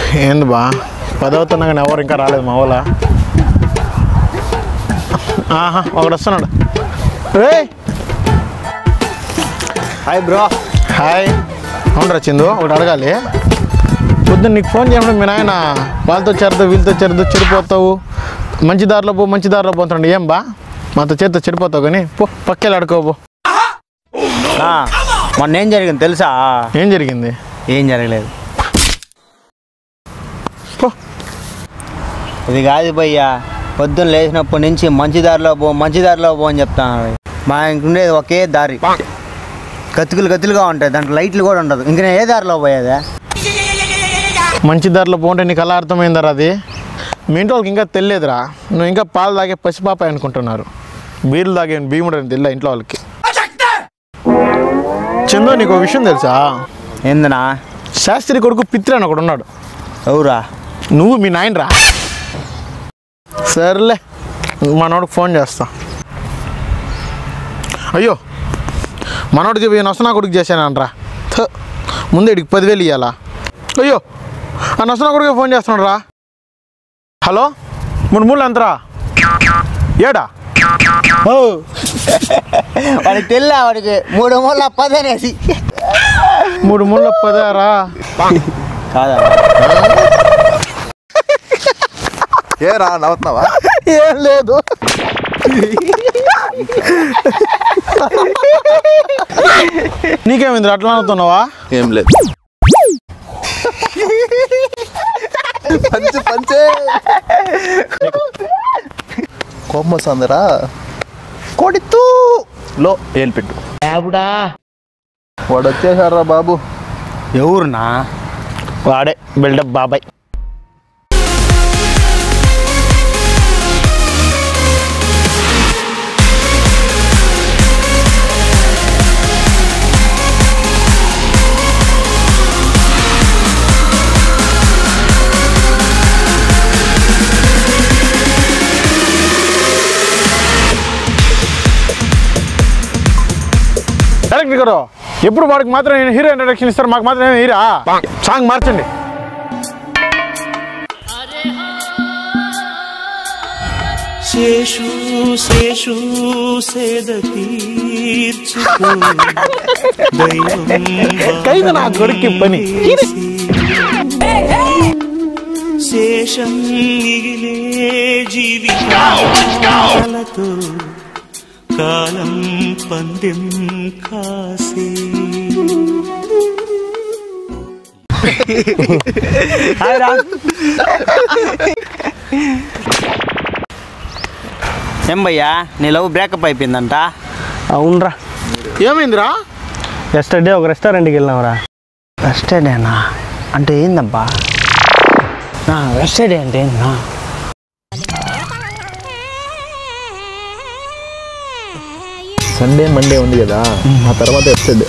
ఏంది బా పదవుతున్నా కానీ ఎవరు ఇంకా రాలేదు మా వాళ్ళ ఆహా ఒకడు వస్తున్నాడు రే హాయ్ బ్రో హాయ్ అవునరా చందు ఒకటి అడగాలి పొద్దున్న నీకు ఫోన్ చేయడం మీ నాయన వాళ్ళతో చెరదు వీళ్ళతో చెరదు చెడిపోతావు మంచి దారిలో పో మంచి దారిలో పోతున్నాడు ఏం బా మాతో చేతితో చెడిపోతావు కానీ పో పక్కెళ్ళి ఆడుకోబో ఆ, మొన్న ఏం జరిగింది తెలుసా ఏం జరిగింది ఏం జరగలేదు పో ఇది కాదు భయ్యా పొద్దున్న లేచినప్పటి నుంచి మంచి దారిలో పో మంచి దారిలో పో అని చెప్తాను మా ఇంకుండేది ఒకే దారి గతుకులు గతులుగా ఉంటాయి దాంట్లో లైట్లు కూడా ఉండదు ఇంక నేను ఏ దారిలో పోయేదే మంచి దారిలో పోంటే నీకు అలా అర్థమైందరా అది మీ ఇంటి వాళ్ళకి ఇంకా తెలియదురా నువ్వు ఇంకా పాలు తాగే పసిపాప అనుకుంటున్నారు బీర్లు తాగే భీముడు అని తెలియదు ఇంట్లో వాళ్ళకి చందో నీకు ఒక విషయం తెలుసా ఏందనా శాస్త్రి కొడుకు పిత్రి అని ఒకడు ఉన్నాడు ఎవరా నువ్వు మీ నాయన రా సర్లే మనోడికి ఫోన్ చేస్తా అయ్యో మనోడికి పోయి నొసనా కొడుకు చేశానంట్రా థ, ముందే ఇడికి పదివేలు ఇవ్వాలా అయ్యో ఆ నొసనా కొడుకు ఫోన్ చేస్తున్నాడు రా హలో మూడు మూడు ఎంతరా ఏడా ఓ వాడికి తెల్ల వాడికి మూడు మూల పదనేసి మూడు మూడు పదారా కాదా ఏ రా నవ్వుతున్నావా ఏం లేదు నీకేమైంది అట్లా అవుతున్నావా ఏం లేదు పంచే పంచే కోపం వస్తుందిరా కొడితూ లో ఏలు పెట్టు వాడు వచ్చేసారా బాబు ఎవరునా వాడే బిల్డప్ బాబాయ్ డైరెక్ట్ గారు ఎప్పుడు వాడికి మాత్రం నేను హీరో ఇంట్రడక్షన్ ఇస్తారు మాకు మాత్రం ఏమి హీరా సాంగ్ మార్చండి శేషు శేషు సేద తీర్చుకో దైవం కైదు నా కొడుక్కి పని శేషం మిగిలే జీవితాలతో కాలం పందెం కాసే ఏం భయ్యా నీ లవ్ బ్రేకప్ అయిపోయిందంట అవునరా ఏమైందిరా ఎస్టర్డే ఒక రెస్టారెంట్కి వెళ్ళినాంరా వెస్టర్డేనా అంటే ఏందబ్బా వెస్టర్డే అంటే ఏందా సండే మండే ఉంది కదా ఆ తర్వాత వస్తుంది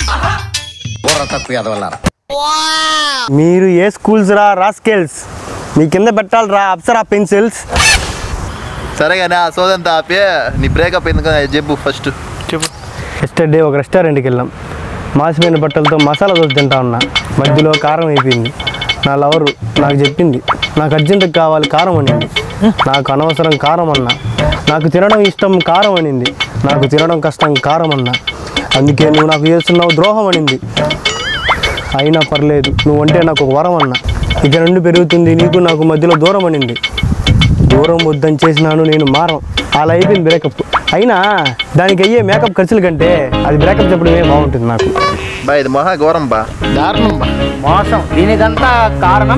మీరు ఏ స్కూల్స్ రా రాస్కెల్స్ మీ కింద పెట్టాలిరా అప్సరా పెన్సిల్స్ సరే కానీ ఆ సోదంతా ఆపే నీ బ్రేకప్ ఎందుకు చెప్పు ఫస్ట్ చెప్పు ఎస్టర్డే ఒక రెస్టారెంట్కి వెళ్ళాం మాసిపోయిన బట్టలతో మసాలా దోశ తింటా ఉన్నా మధ్యలో కారం అయిపోయింది నా లవరు నాకు చెప్పింది నాకు అర్జెంటుగా కావాలి కారం అనింది నాకు అనవసరం కారం అన్నా నాకు తినడం ఇష్టం కారం అనింది నాకు తినడం కష్టం కారం అన్నా అందుకే నువ్వు నాకు చేస్తున్నావు ద్రోహం అనింది అయినా పర్లేదు నువ్వంటే నాకు ఒక వరం అన్నా ఇక నుండి పెరుగుతుంది నీకు నాకు మధ్యలో దూరం అనింది దూరం వద్దని చేసినాను నేను మారం అలా అయిపోయింది బ్రేకప్ అయినా దానికి అయ్యే మేకప్ ఖర్చుల కంటే అది బ్రేకప్ చెప్పడమే బాగుంటుంది నాకు బా ఇది మహా ఘోరం బా దారుణం బా మోసం దీనికంతా కారణం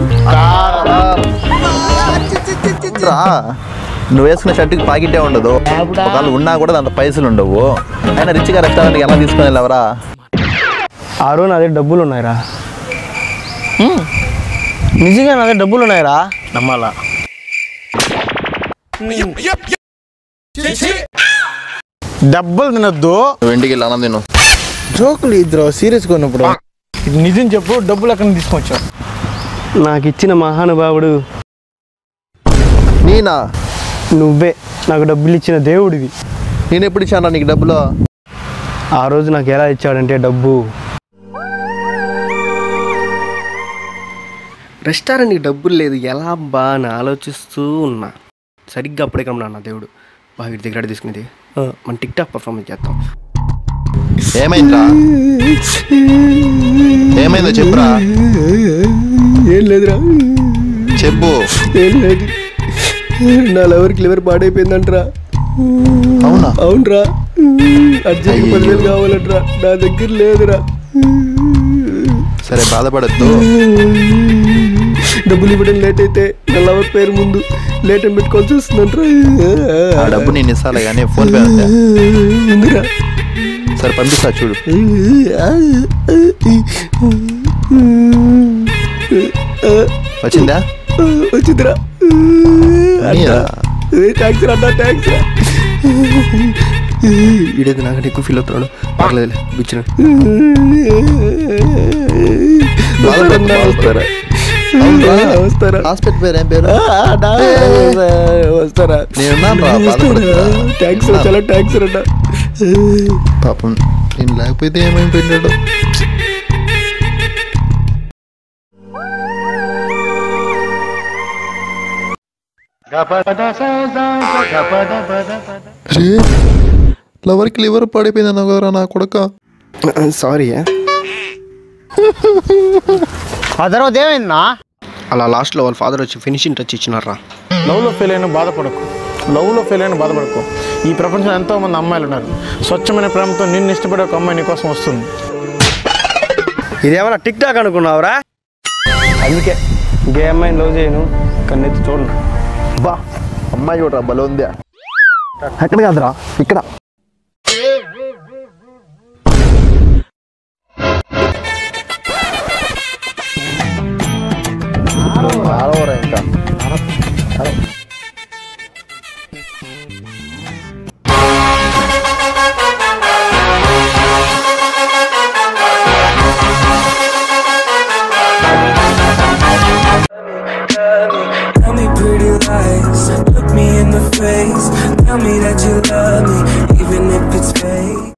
రా నువ్వు వేసుకున్న షర్టుకి పాకెటే ఉండదు ఒకవేళ ఉన్నా కూడా దాంట్లో పైసలు ఉండవు అయినా రిచ్గా రెస్టారెంట్కి ఎలా తీసుకొని వెళ్ళవరా ఆ రోజు నా దగ్గర డబ్బులు ఉన్నాయిరా నిజంగా నా దగ్గర డబ్బులు ఉన్నాయిరా నమ్మాలా డబ్బులు తినొద్దు నువ్వు ఇంటికి వెళ్ళి అన్నం తిను జోకులు ఇద్దరు సీరియస్ కొన్నప్పుడు ఇది నిజం చెప్పు డబ్బులు ఎక్కడ నుంచి తీసుకొచ్చావు నాకు ఇచ్చిన మహానుభావుడు నేనా నువ్వే నాకు డబ్బులు ఇచ్చిన దేవుడివి నేను ఎప్పుడు ఇచ్చాను నీకు డబ్బులు ఆ రోజు నాకు ఎలా ఇచ్చాడంటే డబ్బు రెస్టారెంట్కి డబ్బులు లేదు ఎలా బా అని ఆలోచిస్తూ ఉన్నా సరిగ్గా అప్పుడే కమ్మన్నా నా దేవుడు బాగా వీడి దగ్గర తీసుకునేది ఆ, మన టిక్ టాక్ పర్ఫార్మెన్స్ చేద్దాం ఏమైందిరా ఏమైందో చెప్పురా ఏం లేదురా చెప్పు ఏం లేదు నా లవర్కి లివర్ పాడైపోయిందంటరా అవునా అవునరా అర్జెంట్ అయ్యయ్యో. పదివేలు కావాలంటరా నా దగ్గర లేదురా సరే బాధపడద్దు డబ్బులు ఇవ్వడం లేట్ అయితే నా లవర్ పేరు ముందు లేట్ అని పెట్టుకోవాల్సి వస్తుందంటరా ఆ డబ్బు నేను ఇస్తాలే కానీ ఫోన్ పే ఉందా ఉందిరా సరే పంపిస్తా చూడు వచ్చిందా వచ్చిందిరా నీరా? ట్యాక్స్ రా ట్యాక్స్ రా ఈడేది నాకంటే ఎక్కువ ఫీల్ అవుతున్నాడు పర్లేదులే బిచ్చిన బాధపడద్దు, వస్తారా అవునురా. వస్తారా హాస్పిటల్ పేరు ఏం పేరు వస్తారా నేనున్నాను రా, బాధపడకురా. ట్యాక్స్ నేనున్నాను. చాలా ట్యాక్స్ రా పాపం నేను లేకపోతే ఏమైపోయినాడు లవర్కి లివర్ పడిపోయింది అన్నావు కదరా నా కొడుక సారీ ఆ తర్వాత ఏమైందా అలా లాస్ట్లో వాళ్ళ ఫాదర్ వచ్చి ఫినిషింగ్ టచ్ ఇచ్చినారా లవ్లో ఫెయిల్ అయిన బాధపడకు లవ్లో ఫెయిల్ అయిన బాధపడకు ఈ ప్రపంచంలో ఎంతో మంది అమ్మాయిలు ఉన్నారు స్వచ్ఛమైన ప్రేమతో నిన్ను ఇష్టపడే ఒక అమ్మాయి నీ కోసం వస్తుంది ఇదేమన్నా టిక్ టాక్ అనుకున్నావురా అందుకే ఇంకే అమ్మాయిని లవ్ చేయను కన్నెత్తి చూడను బా అమ్మాయి చూడరా బలం ఉందా అక్కడ కాదురా ఇక్కడ